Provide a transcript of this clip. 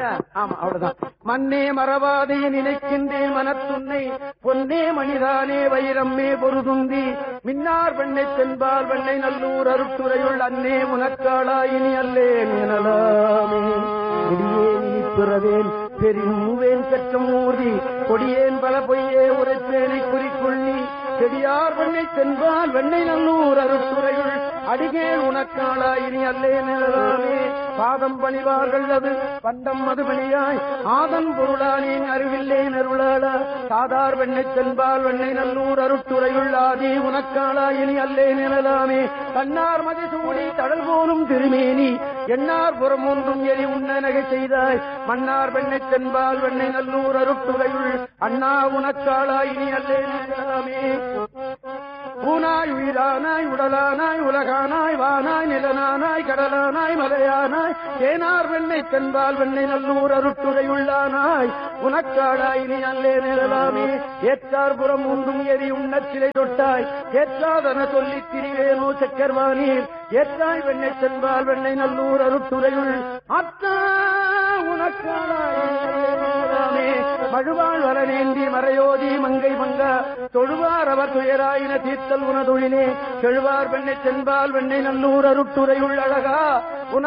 ஆமா அவ்வளவுதான் மண்ணே மறவாதே நினைக்கின்றேன் மனத்துன்னை பொன்னே மணிதானே வைரம்மே பொருதுந்தி மின்னார் வெண்ணை தென்பால் வெண்ணை நல்லூர் அருட்டுரையுள் அன்னே உனக்காளாயினி அல்லேன் எனலாமே கொடியேன் இனி பிறவேன் பெருவேன் பெற்றம் ஊர்தி கொடியேன் பல பொய்யே உரைப்பேனை குறிக்கொள்ளி செடியார் வெண்ணை தென்பால் வெண்ணை நல்லூர் அருட்டுரையுள் அடிகேள் உனக்காளா இனி அல்லே நிழலாமே பாதம் பணிவார்கள் அது பண்டம் மதுபணியாய் ஆதன் பொருளானேன் அறிவில்லேன் அருளாளா சாதார் வெண்ணை தென்பால் வெண்ணை நல்லூர் அருட்டுரையுள் ஆதி உனக்காளா இனி அல்லே நிழலாமே கண்ணார் மதி சூடி தடல் போலும் திருமேனி எண்ணார் புறம் ஒன்றும் எரி உண்ண நகை செய்தாய் மன்னார் வெண்ணை தென்பால் வெண்ணை நல்லூர் அருட்டுரையுள் அண்ணா உனக்காளா இனி அல்லே நிழலாமே பூனாய் உயிரானாய் உடலானாய் உலகானாய் வானாய் நிலனானாய் கடலானாய் மலையானாய் தேனார் வெண்ணை தென்பால் வெண்ணை நல்லூர் அருட்டுரை உள்ளானாய் உனக்காடாய் நீ அல்லே நிழலாமே ஏற்றார் புறம் ஒன்றும் எரி உண்ணச் சிலை தொட்டாய் ஏற்றாதன சொல்லித் திரிவேனோ சக்கர்வானீர் ஏற்றாய் வெண்ணை தென்பால் வெண்ணை நல்லூர் அருட்டுரையுள் அத்தா உனக்காடாய் நீ அல்லே நிழலாமே மழுவாள் வரநேந்தி மறையோதி மங்கை மங்கா தொழுவார் அவர் துயராயின தீர்த்தல் உனதொழிலே செழுவார் வெண்ணை சென்பால் வெண்ணை நல்லூர் அருட்டுரையுள் அழகா உன